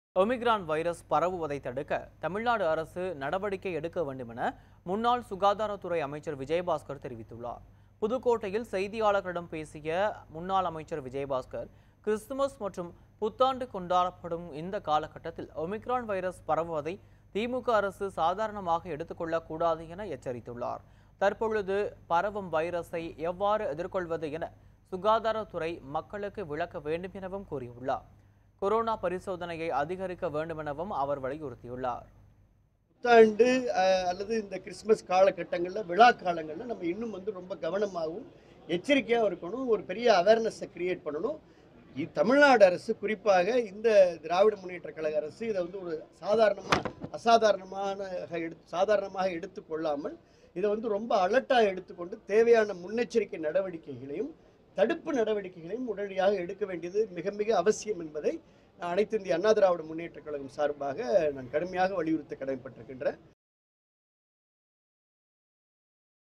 omicron virus பரவுவதை தடுக்க தமிழ்நாடு அரசு நடவடிக்கை எடுக்க வேண்டுமென முன்னாள் சுகாதாரத்துறை அமைச்சர் விஜயபாஸ்கர் தெரிவித்துள்ளார் புதுக்கோட்டையில் செய்தியாளர்களிடம் பேசிய முன்னாள் அமைச்சர் விஜயபாஸ்கர் கிறிஸ்துமஸ் மற்றும் புத்தாண்டு கொண்டாடப்படும் இந்த காலகட்டத்தில் ஒமிக்ரான் வைரஸ் பரவுவதை திமுக அரசு சாதாரணமாக எடுத்துக்கொள்ளக் கூடாது என எச்சரித்துள்ளார் தற்பொழுது பரவும் வைரஸை எவ்வாறு எதிர்கொள்வது என சுகாதாரத்துறை மக்களுக்கு விளக்க வேண்டும் எனவும் கூறியுள்ளார் கொரோனா பரிசோதனையை அதிகரிக்க வேண்டுமெனவும் அவர் வலியுறுத்தியுள்ளார் புத்தாண்டு அஹ், அல்லது இந்த கிறிஸ்மஸ் காலகட்டங்களில் விழா காலங்களில் நம்ம இன்னும் வந்து ரொம்ப கவனமாகவும் எச்சரிக்கையாக இருக்கணும் ஒரு பெரிய அவேர்னஸை கிரியேட் பண்ணணும் இ- தமிழ்நாடு அரசு குறிப்பாக இந்த திராவிட முன்னேற்ற கழக அரசு இதை வந்து ஒரு சாதாரணமாக அசாதாரணமான எடுத்து சாதாரணமாக எடுத்துக்கொள்ளாமல் இதை வந்து ரொம்ப அலர்ட்டாக எடுத்துக்கொண்டு தேவையான முன்னெச்சரிக்கை நடவடிக்கைகளையும் தடுப்பு நடவடிக்கைகளையும் உடனடியாக எடுக்க வேண்டியது மிக மிக அவசியம் என்பதை அனைத்து இந்திய அண்ணா திராவிட முன்னேற்ற கழகம் சார்பாக நான் கடுமையாக வலியுறுத்த கடமைப்பட்டிருக்கின்றேன்